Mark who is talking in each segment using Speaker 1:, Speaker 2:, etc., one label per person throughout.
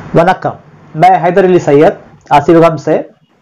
Speaker 1: वनक्कम मैं हैदर अली सैयद आशीर्वाद से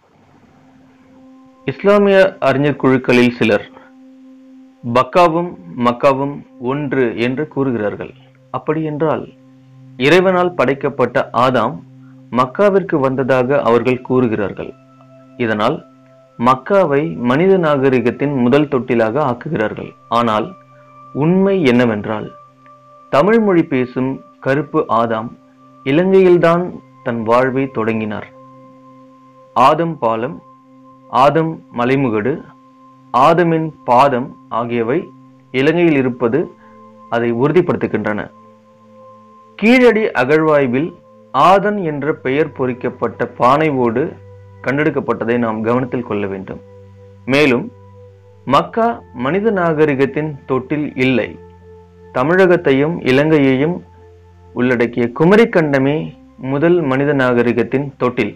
Speaker 2: இஸ்லாமிய அறிஞர் குழுக்களில் சிலர் பக்காவும் மக்காவும் ஒன்று என்று கூறுகிறார்கள் அப்படி என்றால் இறைவனால் படைக்கப்பட்ட ஆதாம் மக்காவிற்கு வந்ததாக அவர்கள் கூறுகிறார்கள் இதனால் மக்காவை மனித நாகரிகத்தின் முதல் தொட்டிலாக ஆக்குகிறார்கள் ஆனால் உண்மை என்னவென்றால் தமிழ் மொழி பேசும் கருப்பு ஆதாம் இலங்கையில்தான் தன் வாழ்வை தொடங்கினார் ஆதம் பாலம் ஆதம் மலைமுகடு ஆதமின் பாதம் ஆகியவை இலங்கையில் இருப்பது அதை உறுதிப்படுத்துகின்றன கீழடி அகழ்வாய்வில் ஆதன் என்ற பெயர் பொறிக்கப்பட்ட பானை ஓடு கண்டெடுக்கப்பட்டதை நாம் கவனத்தில் கொள்ள வேண்டும் மேலும் மக்கா மனித நாகரிகத்தின் தொட்டில் இல்லை தமிழகத்தையும் இலங்கையையும் உள்ளடக்கிய குமரிக்கண்டமே முதல் மனித நாகரிகத்தின் தொட்டில்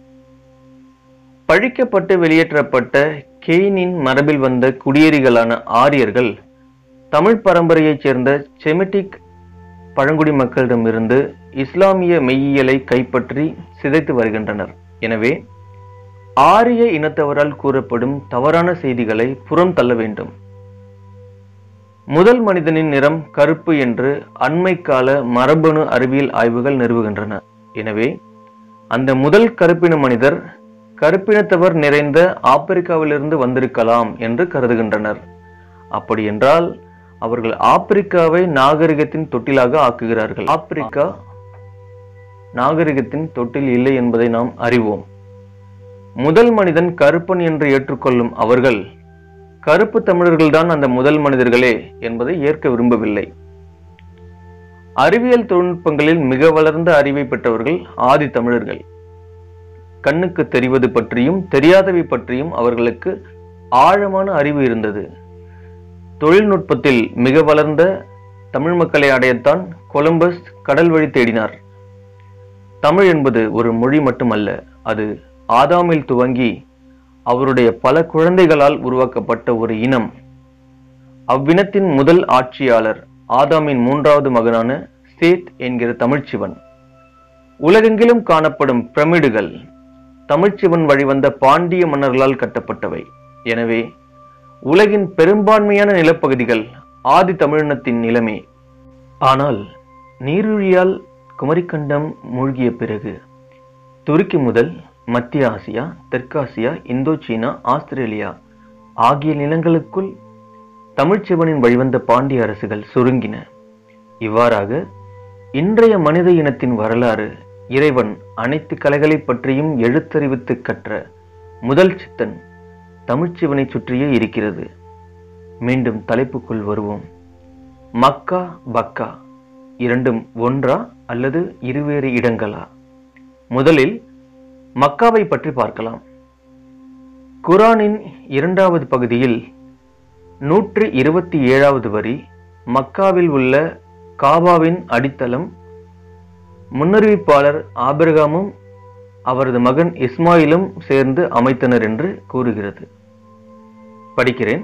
Speaker 2: பழிக்கப்பட்டு வெளியேற்றப்பட்ட கெய்னின் மரபில் வந்த குடியேறிகளான ஆரியர்கள் தமிழ் பரம்பரையைச் சேர்ந்த செமிட்டிக் பழங்குடி மக்களிடமிருந்து இஸ்லாமிய மெய்யியலை கைப்பற்றி சிதைத்து வருகின்றனர் எனவே ஆரிய இனத்தவரால் கூறப்படும் தவறான செய்திகளை புறம் தள்ள வேண்டும் முதல் மனிதனின் நிறம் கருப்பு என்று அண்மை கால மரபணு அறிவியல் ஆய்வுகள் நிறுவுகின்றன எனவே அந்த முதல் கருப்பின மனிதர் கருப்பினத்தவர் நிறைந்த ஆப்பிரிக்காவிலிருந்து வந்திருக்கலாம் என்று கருதுகின்றனர் அப்படி என்றால் அவர்கள் ஆப்பிரிக்காவை நாகரிகத்தின் தொட்டிலாக ஆக்குகிறார்கள் ஆப்பிரிக்கா நாகரிகத்தின் தொட்டில் இல்லை என்பதை நாம் அறிவோம் முதல் மனிதன் கருப்பன் என்று ஏற்றுக்கொள்ளும் அவர்கள் கருப்பு தமிழர்கள்தான் அந்த முதல் மனிதர்களே என்பதை ஏற்க விரும்பவில்லை அறிவியல் தொழில்நுட்பங்களில் மிக வளர்ந்த அறிவை பெற்றவர்கள் ஆதி தமிழர்கள் கண்ணுக்கு தெரிவது பற்றியும் தெரியாதவை பற்றியும் அவர்களுக்கு ஆழமான அறிவு இருந்தது தொழில்நுட்பத்தில் மிக வளர்ந்த தமிழ் மக்களை அடையத்தான் கொலம்பஸ் கடல் வழி தேடினார் தமிழ் என்பது ஒரு மொழி மட்டுமல்ல அது ஆதாமில் துவங்கி அவருடைய பல குழந்தைகளால் உருவாக்கப்பட்ட ஒரு இனம் அவ்வினத்தின் முதல் ஆட்சியாளர் ஆதாமின் மூன்றாவது மகனான சேத் என்கிற தமிழ்ச்சிவன் உலகெங்கிலும் காணப்படும் பிரமிடுகள் தமிழ்ச்சிவன் வழிவந்த பாண்டிய மன்னர்களால் கட்டப்பட்டவை எனவே உலகின் பெரும்பான்மையான நிலப்பகுதிகள் ஆதி தமிழினத்தின் நிலமே ஆனால் நீருழியால் குமரிக்கண்டம் மூழ்கிய பிறகு துருக்கி முதல் மத்திய ஆசியா தெற்காசியா இந்தோசீனா ஆஸ்திரேலியா ஆகிய நிலங்களுக்குள் தமிழ்ச்சிவனின் வழிவந்த பாண்டிய அரசுகள் சுருங்கின இவ்வாறாக இன்றைய மனித இனத்தின் வரலாறு இறைவன் அனைத்து கலைகளை பற்றியும் எழுத்தறிவித்து கற்ற முதல் சித்தன் தமிழ்ச்சிவனை சுற்றியே இருக்கிறது மீண்டும் தலைப்புக்குள் வருவோம் மக்கா பக்கா இரண்டும் ஒன்றா அல்லது இருவேறு இடங்களா முதலில் மக்காவை பற்றி பார்க்கலாம் குரானின் இரண்டாவது பகுதியில் நூற்று இருபத்தி ஏழாவது வரி மக்காவில் உள்ள காபாவின் அடித்தளம் முன்னறிவிப்பாளர் ஆபிரகாமும் அவரது மகன் இஸ்மாயிலும் சேர்ந்து அமைத்தனர் என்று கூறுகிறது படிக்கிறேன்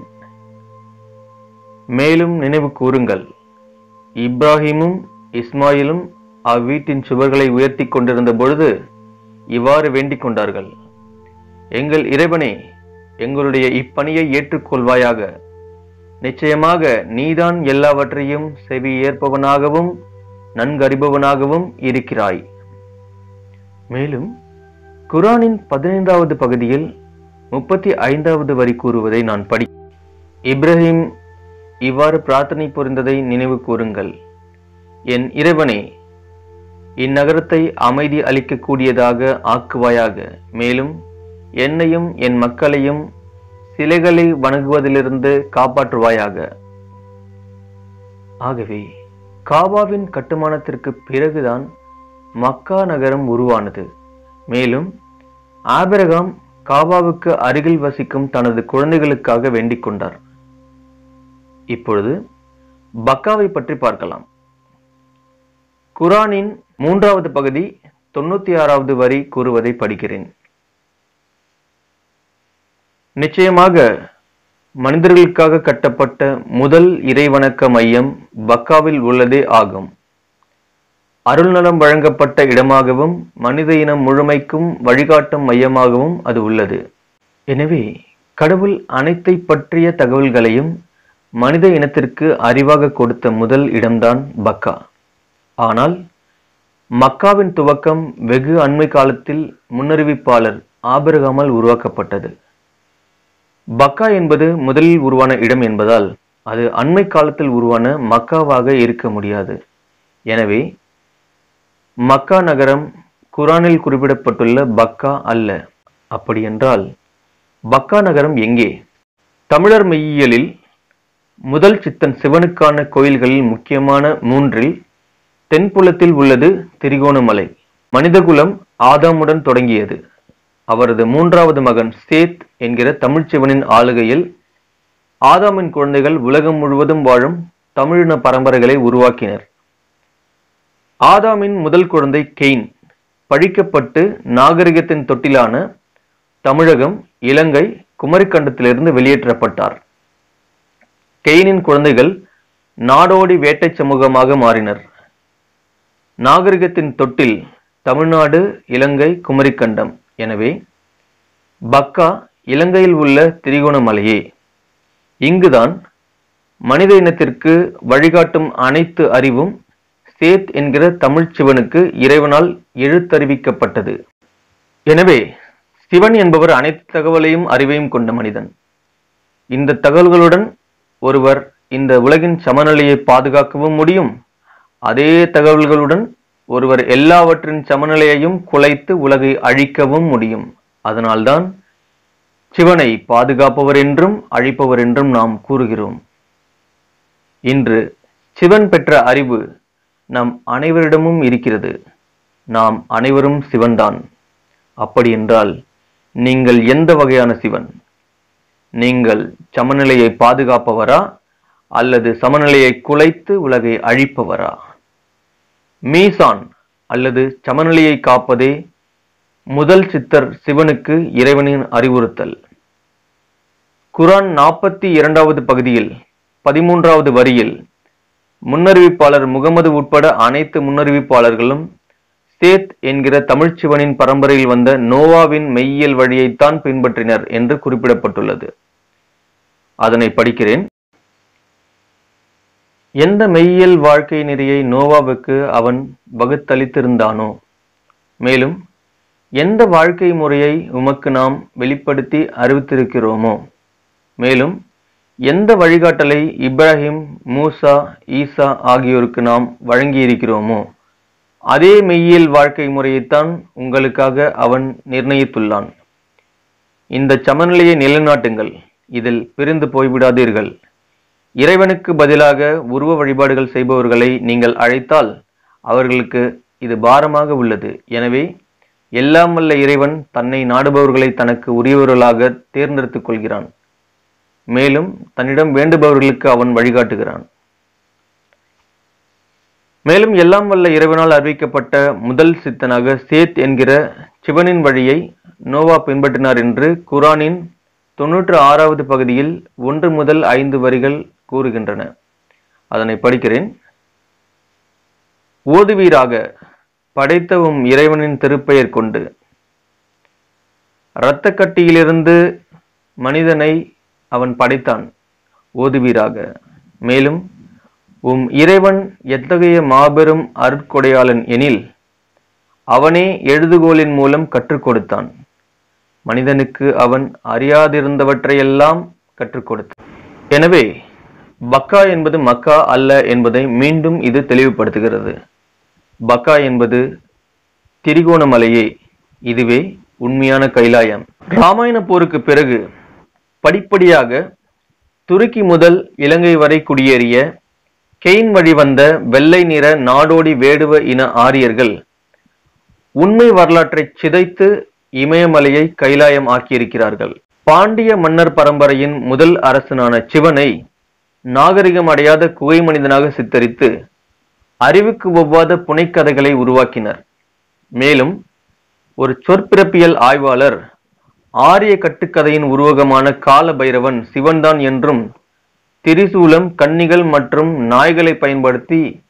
Speaker 2: மேலும் நினைவு கூறுங்கள் இப்ராஹிமும் இஸ்மாயிலும் அவ்வீட்டின் சுவர்களை உயர்த்தி கொண்டிருந்த பொழுது இவ்வாறு வேண்டிக் கொண்டார்கள் எங்கள் இறைவனே எங்களுடைய இப்பணியை ஏற்றுக்கொள்வாயாக நிச்சயமாக நீதான் எல்லாவற்றையும் செவி ஏற்பவனாகவும் நன்கறிபவனாகவும் இருக்கிறாய் மேலும் குரானின் பதினைந்தாவது பகுதியில் முப்பத்தி ஐந்தாவது வரி கூறுவதை நான் படி இப்ராஹிம் இவ்வாறு பிரார்த்தனை புரிந்ததை நினைவு கூறுங்கள் என் இறைவனே இந்நகரத்தை அமைதி அளிக்கக்கூடியதாக ஆக்குவாயாக மேலும் என்னையும் என் மக்களையும் சிலைகளை வணங்குவதிலிருந்து காப்பாற்றுவாயாக ஆகவே காபாவின் கட்டுமானத்திற்கு பிறகுதான் மக்கா நகரம் உருவானது மேலும் ஆபிரகாம் காபாவுக்கு அருகில் வசிக்கும் தனது குழந்தைகளுக்காக வேண்டிக் கொண்டார் இப்பொழுது பக்காவை பற்றி பார்க்கலாம் குரானின் மூன்றாவது பகுதி தொண்ணூத்தி ஆறாவது வரி கூறுவதை படிக்கிறேன் நிச்சயமாக மனிதர்களுக்காக கட்டப்பட்ட முதல் இறைவணக்க மையம் பக்காவில் உள்ளதே ஆகும் அருள்நலம் வழங்கப்பட்ட இடமாகவும் மனித இனம் முழுமைக்கும் வழிகாட்டும் மையமாகவும் அது உள்ளது எனவே கடவுள் அனைத்தை பற்றிய தகவல்களையும் மனித இனத்திற்கு அறிவாக கொடுத்த முதல் இடம்தான் பக்கா ஆனால் மக்காவின் துவக்கம் வெகு அண்மை காலத்தில் முன்னறிவிப்பாளர் ஆபிரகாமால் உருவாக்கப்பட்டது பக்கா என்பது முதலில் உருவான இடம் என்பதால் அது அண்மை காலத்தில் உருவான மக்காவாக இருக்க முடியாது எனவே மக்கா நகரம் குரானில் குறிப்பிடப்பட்டுள்ள பக்கா அல்ல அப்படியென்றால் பக்கா நகரம் எங்கே தமிழர் மெய்யியலில் முதல் சித்தன் சிவனுக்கான கோயில்களில் முக்கியமான மூன்றில் தென்புலத்தில் உள்ளது திரிகோணமலை மனிதகுலம் ஆதாமுடன் தொடங்கியது அவரது மூன்றாவது மகன் சேத் என்கிற தமிழ்ச்சிவனின் ஆளுகையில் ஆதாமின் குழந்தைகள் உலகம் முழுவதும் வாழும் தமிழின பரம்பரைகளை உருவாக்கினர் ஆதாமின் முதல் குழந்தை கெயின் பழிக்கப்பட்டு நாகரிகத்தின் தொட்டிலான தமிழகம் இலங்கை குமரிக்கண்டத்திலிருந்து வெளியேற்றப்பட்டார் கெயினின் குழந்தைகள் நாடோடி வேட்டை சமூகமாக மாறினர் நாகரிகத்தின் தொட்டில் தமிழ்நாடு இலங்கை குமரிக்கண்டம் எனவே பக்கா இலங்கையில் உள்ள திரிகோணமலையே இங்குதான் மனித இனத்திற்கு வழிகாட்டும் அனைத்து அறிவும் சேத் என்கிற தமிழ்ச் சிவனுக்கு இறைவனால் எழுத்தறிவிக்கப்பட்டது எனவே சிவன் என்பவர் அனைத்து தகவலையும் அறிவையும் கொண்ட மனிதன் இந்த தகவல்களுடன் ஒருவர் இந்த உலகின் சமநிலையை பாதுகாக்கவும் முடியும் அதே தகவல்களுடன் ஒருவர் எல்லாவற்றின் சமநிலையையும் குலைத்து உலகை அழிக்கவும் முடியும் அதனால்தான் சிவனை பாதுகாப்பவர் என்றும் அழிப்பவர் என்றும் நாம் கூறுகிறோம் இன்று சிவன் பெற்ற அறிவு நம் அனைவரிடமும் இருக்கிறது நாம் அனைவரும் சிவன்தான் அப்படி என்றால் நீங்கள் எந்த வகையான சிவன் நீங்கள் சமநிலையை பாதுகாப்பவரா அல்லது சமநிலையை குலைத்து உலகை அழிப்பவரா மீசான் அல்லது சமநிலையை காப்பதே முதல் சித்தர் சிவனுக்கு இறைவனின் அறிவுறுத்தல் குரான் நாற்பத்தி இரண்டாவது பகுதியில் பதிமூன்றாவது வரியில் முன்னறிவிப்பாளர் முகமது உட்பட அனைத்து முன்னறிவிப்பாளர்களும் சேத் என்கிற தமிழ்ச்சிவனின் பரம்பரையில் வந்த நோவாவின் மெய்யியல் வழியைத்தான் பின்பற்றினர் என்று குறிப்பிடப்பட்டுள்ளது அதனை படிக்கிறேன் எந்த மெய்யியல் வாழ்க்கை நெறியை நோவாவுக்கு அவன் வகுத்தளித்திருந்தானோ மேலும் எந்த வாழ்க்கை முறையை உமக்கு நாம் வெளிப்படுத்தி அறிவித்திருக்கிறோமோ மேலும் எந்த வழிகாட்டலை இப்ராஹிம் மூசா ஈசா ஆகியோருக்கு நாம் வழங்கியிருக்கிறோமோ அதே மெய்யியல் வாழ்க்கை முறையைத்தான் உங்களுக்காக அவன் நிர்ணயித்துள்ளான் இந்த சமநிலையை நிலைநாட்டுங்கள் இதில் பிரிந்து போய்விடாதீர்கள் இறைவனுக்கு பதிலாக உருவ வழிபாடுகள் செய்பவர்களை நீங்கள் அழைத்தால் அவர்களுக்கு இது பாரமாக உள்ளது எனவே எல்லாம் வல்ல இறைவன் தன்னை நாடுபவர்களை தனக்கு உரியவர்களாக தேர்ந்தெடுத்துக் கொள்கிறான் மேலும் தன்னிடம் வேண்டுபவர்களுக்கு அவன் வழிகாட்டுகிறான் மேலும் எல்லாம் வல்ல இறைவனால் அறிவிக்கப்பட்ட முதல் சித்தனாக சேத் என்கிற சிவனின் வழியை நோவா பின்பற்றினார் என்று குரானின் தொன்னூற்று ஆறாவது பகுதியில் ஒன்று முதல் ஐந்து வரிகள் கூறுகின்றன அதனை படிக்கிறேன் ஓதுவீராக படைத்த உம் இறைவனின் திருப்பெயர் கொண்டு இரத்தக்கட்டியிலிருந்து மனிதனை அவன் படைத்தான் ஓதுவீராக மேலும் உம் இறைவன் எத்தகைய மாபெரும் அருட்கொடையாளன் எனில் அவனே எழுதுகோலின் மூலம் கற்றுக் கொடுத்தான் மனிதனுக்கு அவன் அறியாதிருந்தவற்றையெல்லாம் கற்றுக் கொடுத்தான் எனவே பக்கா என்பது மக்கா அல்ல என்பதை மீண்டும் இது தெளிவுபடுத்துகிறது பக்கா என்பது திரிகோணமலையே இதுவே உண்மையான கைலாயம் ராமாயண போருக்கு பிறகு படிப்படியாக துருக்கி முதல் இலங்கை வரை குடியேறிய கெயின் வழி வந்த வெள்ளை நிற நாடோடி வேடுவ இன ஆரியர்கள் உண்மை வரலாற்றை சிதைத்து இமயமலையை கைலாயம் ஆக்கியிருக்கிறார்கள் பாண்டிய மன்னர் பரம்பரையின் முதல் அரசனான சிவனை நாகரிகம் அடையாத குகை மனிதனாக சித்தரித்து அறிவுக்கு ஒவ்வாத புனைக்கதைகளை உருவாக்கினர் மேலும் ஒரு சொற்பிறப்பியல் ஆய்வாளர் ஆரிய கட்டுக்கதையின் உருவகமான கால பைரவன் சிவன்தான் என்றும் திரிசூலம் கன்னிகள் மற்றும் நாய்களை பயன்படுத்தி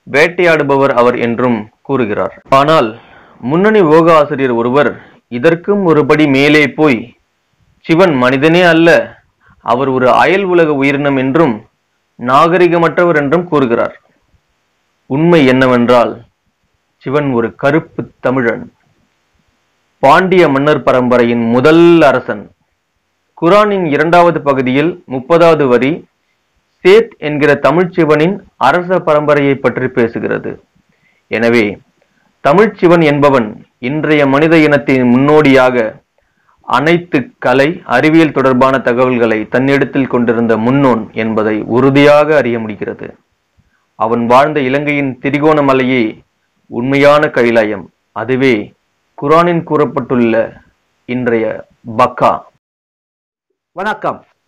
Speaker 2: வேட்டையாடுபவர் அவர் என்றும் கூறுகிறார் ஆனால் முன்னணி யோக ஆசிரியர் ஒருவர் இதற்கும் ஒருபடி மேலே போய் சிவன் மனிதனே அல்ல அவர் ஒரு அயல் உலக உயிரினம் என்றும் நாகரிகமற்றவர் என்றும் கூறுகிறார் உண்மை என்னவென்றால் சிவன் ஒரு கருப்பு தமிழன் பாண்டிய மன்னர் பரம்பரையின் முதல் அரசன் குரானின் இரண்டாவது பகுதியில் முப்பதாவது வரி சேத் என்கிற தமிழ்ச் சிவனின் அரச பரம்பரையை பற்றி பேசுகிறது எனவே தமிழ்ச் சிவன் என்பவன் இன்றைய மனித இனத்தின் முன்னோடியாக அனைத்து கலை அறிவியல் தொடர்பான தகவல்களை தன்னிடத்தில் கொண்டிருந்த முன்னோன் என்பதை உறுதியாக அறிய முடிகிறது அவன் வாழ்ந்த இலங்கையின் திரிகோணமலையே உண்மையான கைலாயம் அதுவே குரானின் கூறப்பட்டுள்ள இன்றைய பக்கா
Speaker 1: வணக்கம்